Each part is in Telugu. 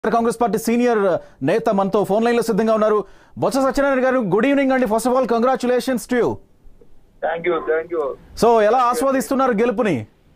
కాంగ్రెస్ పార్టీ సీనియర్ నేత మనతో ఫోన్ లైన్ లో సిద్ధంగా ఉన్నారు బొత్స సత్యనారాయణ గారు గుడ్ ఈవినింగ్ అండి first of all congratulations to you thank you thank you so ఎలా ఆస్వాదిస్తున్నారు గెలుపుని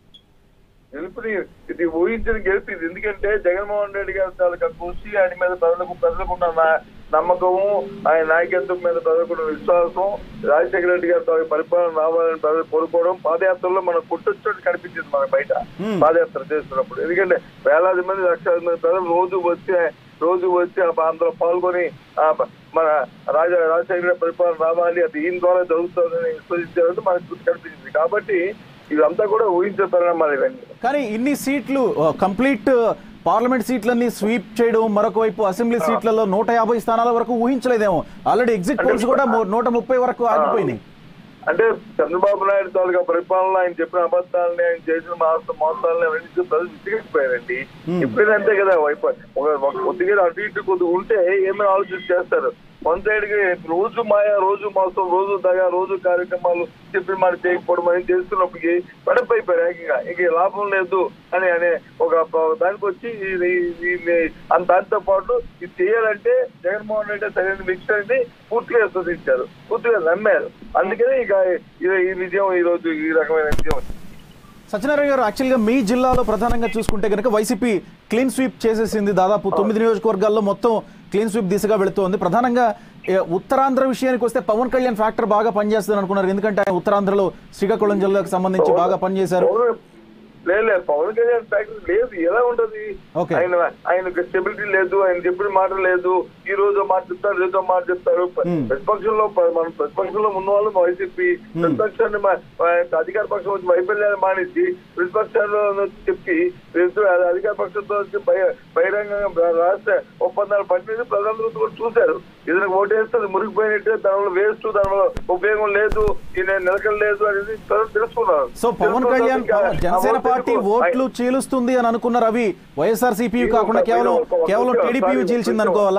గెలుపుని ఇది ఊహించిన గెలుపు ఇది ఎందుకంటే జగన్మోహన్ రెడ్డి గారి తాలూకా కృషి ఆయన మీద ప్రజలకు ప్రజలకు ఉన్న నా- నమ్మకము ఆయన నాయకత్వం మీద ప్రజలకు ఉన్న విశ్వాసం రాజశేఖర రెడ్డి గారి తాలూకా పరిపాలన రావాలని ప్రజలు కోరుకోవడం పాదయాత్రలో మనం పుట్టొచ్చు కనిపించింది మన బయట Hmm. పాదయాత్ర చేస్తున్నప్పుడు ఎందుకంటే వేలాది మంది లక్షలాది మంది ప్రజలు రోజు వచ్చి రోజు వచ్చి ఆ అందులో పాల్గొని ఆ మన రాజా రాజశేఖర గారి పరిపాలన రావాలి అది ఈయన ద్వారా జరుగుతుందని విశ్వసించారంటే మనకు కనిపించింది కాబట్టి ఇదంతా కూడా ఊహించే పరిణామాలు ఇవన్నీ కానీ ఇన్ని సీట్లు కంప్లీట్ పార్లమెంట్ సీట్లన్నీ స్వీప్ చేయడం మరొక వైపు అసెంబ్లీ సీట్లలో నూట యాభై స్థానాల వరకు ఊహించలేదేమో ఆల్రెడీ ఎగ్జిట్ పోల్స్ కూడా మో- నూట ముప్పై వరకు ఆగిపోయినాయి అంటే చంద్రబాబు నాయుడు తాలూకా పరిపాలన ఆయన చెప్పిన అబద్ధాలని ఆయన చేసిన మోస మోసాలని అవన్నీ చూసి ప్రజలు విసిగిపోయారండి Hmm. ఎప్పుడైనా అంతే కదా వైపు ఒక ఒక కొద్దిగా అటు ఇటు కొద్దిగా ఉంటే ఏమైనా ఆలోచన చేస్తారు వన్ సైడ్ కి రోజు మాయ రోజు మోసం రోజు దగ రోజు కార్యక్రమాలు చెప్పి మరి చేయకపోవడం అని చేస్తున్నప్పటికీ పడప్ అయిపోయారు ఏకంగా ఇంక లాభం లేదు అని అనే ఒక ఒక దానికి వచ్చి ఇది ఇది అంత దాంతో పాటు ఇది చేయాలంటే జగన్మోహన్ రెడ్డి సరైన మిక్స్ అనేది పూర్తిగా విశ్వసించారు పూర్తిగా నమ్మారు అందుకనే ఇక ఈ- ఈ విజయం ఈ రోజు ఈ రకమైన విజయం వచ్చింది. సత్యనారాయణ గారు యాక్చువల్గా మీ జిల్లాలో ప్రధానంగా చూసుకుంటే కనుక వైసీపీ క్లీన్ స్వీప్ చేసేసింది దాదాపు తొమ్మిది నియోజకవర్గాల్లో మొత్తం క్లీన్ స్వీప్ దిశగా వెళుతోంది ప్రధానంగా ఏ, ఉత్తరాంధ్ర విషయానికి వస్తే పవన్ కళ్యాణ్ ఫ్యాక్టర్ బాగా పనిచేస్తుంది అనుకున్నారు ఎందుకంటే ఆయన ఉత్తరాంధ్రలో శ్రీకాకుళం జిల్లాకు సంబంధించి బాగా పనిచేశారు పవన్- లేదు లేదు పవన్ కళ్యాణ్ ఫ్యాక్టరీ లేదు ఎలా ఉంటది Okay. ఆయన ఆయనకు స్టెబిలిటీ లేదు ఆయన చెప్పిన మాట లేదు ఈ రోజు మాట చెప్తారు రేదో మాట చెప్తారు Hmm. ప్రతిపక్షంలో ప- మనం ప్రతిపక్షంలో ఉన్న వాళ్ళు వైసీపీ ప్రతిపక్షాన్ని మా- మా అధికార పక్షం వచ్చి వైఫల్యాన్ని మానేసి ప్రతిపక్షాల్లో వచ్చి చెప్పి రేపు అధికార పక్షంతో వచ్చి బహి- బహిరంగంగా రాష్ట్ర ఒప్పందాలు పట్టినది ప్రజలందరూ కూడా చూశారు ఇతనికి ఓటేస్తే మురిగిపోయినట్టే దానివల్ల వేస్ట్ దానివల్ల ఉపయోగం లేదు ఈయన నిలకడ లేదు అనేది ప్రజలు తెలుసుకున్నారు సో పవన్ కళ్యాణ్ తెలుసుకున్న పవన్- జనసేన ఆ పార్టీ ఓటు ఓట్లు చీలుస్తుంది అని అనుకున్నారు అవి వైఎస్ఆర్ సిపియు కాకుండా కేవలం కేవలం టీడీపీ చీల్చింది అనుకోవాలా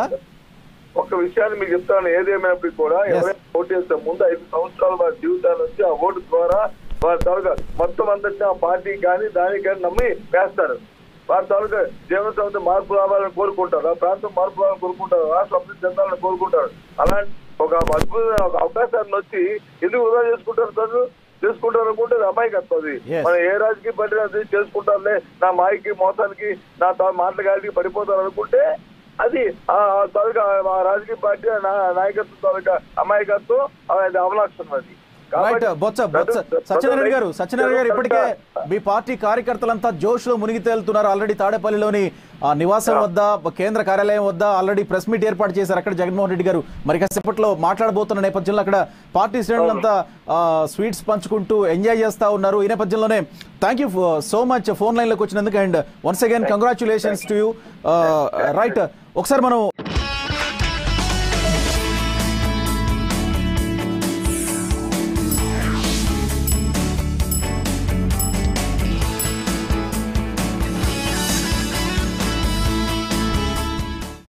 ఒక విషయాన్ని మీకు చెప్తాను ఏదేమైనప్పటికీ కూడా Yes. ఎవరైనా ఓటు వేస్తే ముందు ఐదు సంవత్సరాల వారి జీవితాల నుంచి ఆ ఓటు ద్వారా వారి తాలూకా మొత్తం అంతటి ఆ పార్టీ కానీ దానికి కానీ నమ్మి వేస్తారు వారి తాలూకా జీవన సంస్థ మార్పు రావాలని కోరుకుంటారు ఆ ప్రాంతం మార్పు రావాలని కోరుకుంటారు రాష్ట్ర అభివృద్ధి చెందాలని కోరుకుంటారు అలాంటి ఒక అద్భుతమైన ఒక అవకాశాన్ని వచ్చి ఎందుకు వృధా చేసుకుంటారు ప్రజలు చేసుకుంటారు అనుకుంటే అది అమాయకత్వం అది Yes. మన ఏ రాజకీయ పార్టీ అది చేసుకుంటారులే నా మాయకి మోసానికి నా తా- మాటల గాలికి పడిపోతారు అనుకుంటే అది ఆ ఆ తాలూకా ఆ రాజకీయ పార్టీ నా నాయకత్వం తాలూకా అమాయకత్వం అది అవలక్షణం అది రైట్ బొత్స బొత్స ప్రజలు- సత్యనారాయణ గారు ప్రజలు- సత్యనారాయణ గారు ఇప్పటికే ప్రజలు- మీ పార్టీ కార్యకర్తలంతా జోష్ లో మునిగి తేలుతున్నారు ఆల్రెడీ తాడేపల్లిలోని ఆ, నివాసం వద్ద కేంద్ర కార్యాలయం వద్ద ఆల్రెడీ ప్రెస్ మీట్ ఏర్పాటు చేశారు అక్కడ జగన్మోహన్ రెడ్డి గారు మరి కాసేపట్లో మాట్లాడబోతున్న నేపథ్యంలో అక్కడ పార్టీ శ్రేణులంతా స్వీట్స్ పంచుకుంటూ ఎంజాయ్ చేస్తా ఉన్నారు ఈ నేపథ్యంలోనే thank you so much phone లైన్లోకి వచ్చినందుకు and once again congratulations to you right ఒకసారి మనం